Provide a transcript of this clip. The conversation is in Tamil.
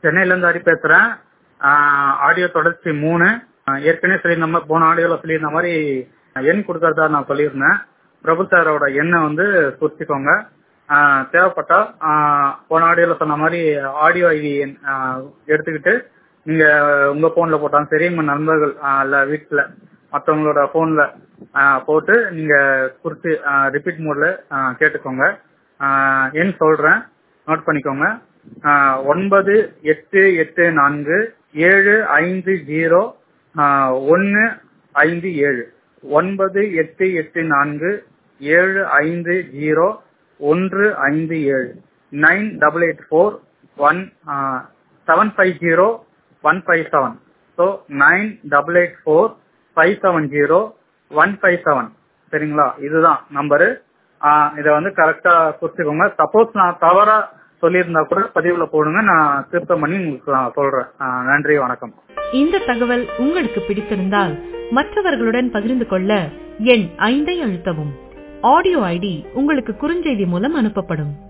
சென்னையிலேருந்து ஹரி பேசுகிறேன் ஆடியோ தொடர்ச்சி மூணு ஆஹ் ஏற்கனவே சொல்லியிருந்த மாதிரி போன ஆடியோவில் சொல்லியிருந்த மாதிரி எண் கொடுக்கறதா நான் சொல்லியிருந்தேன் பிரபு சாரோட எண்ணை வந்து குறிச்சிக்கோங்க ஆஹ் தேவைப்பட்டா ஆஹ் போன ஆடியோவில் சொன்ன மாதிரி ஆடியோ ஐடி எடுத்துக்கிட்டு நீங்கள் உங்கள் ஃபோனில் போட்டாலும் சரி உங்கள் நண்பர்கள் இல்லை வீட்டில் மற்றவங்களோட ஃபோனில் போட்டு நீங்கள் குறித்து ரிப்பீட் மோடில் கேட்டுக்கோங்க ஆஹ் எண் சொல்கிறேன் நோட் பண்ணிக்கோங்க ஆஹ் ஒன்பது எட்டு எட்டு நான்கு ஏழு ஐந்து ஜீரோ ஒன்று ஐந்து ஏழு ஒன்பது எட்டு எட்டு நான்கு ஏழு ஐந்து ஜீரோ ஒன்று ஐந்து ஏழு nine double eight four one seven five zero one five seven so nine double eight four five seven zero one five seven சரிங்களா இதுதான் நம்பரு இதை வந்து கரெக்டாக குறிச்சுக்கோங்க சப்போஸ் நான் தவறா சொல்லியிருந்தா கூட பதிவில் போடுங்க நான் திருத்தம் பண்ணி உங்களுக்கு நான் சொல்றேன் ஆஹ் நன்றி வணக்கம் இந்த தகவல் உங்களுக்கு பிடித்திருந்தால் மற்றவர்களுடன் பகிர்ந்து கொள்ள எண் ஐந்தை அழுத்தவும் ஆடியோ ஐடி உங்களுக்கு குறுஞ்செய்தி மூலம் அனுப்பப்படும்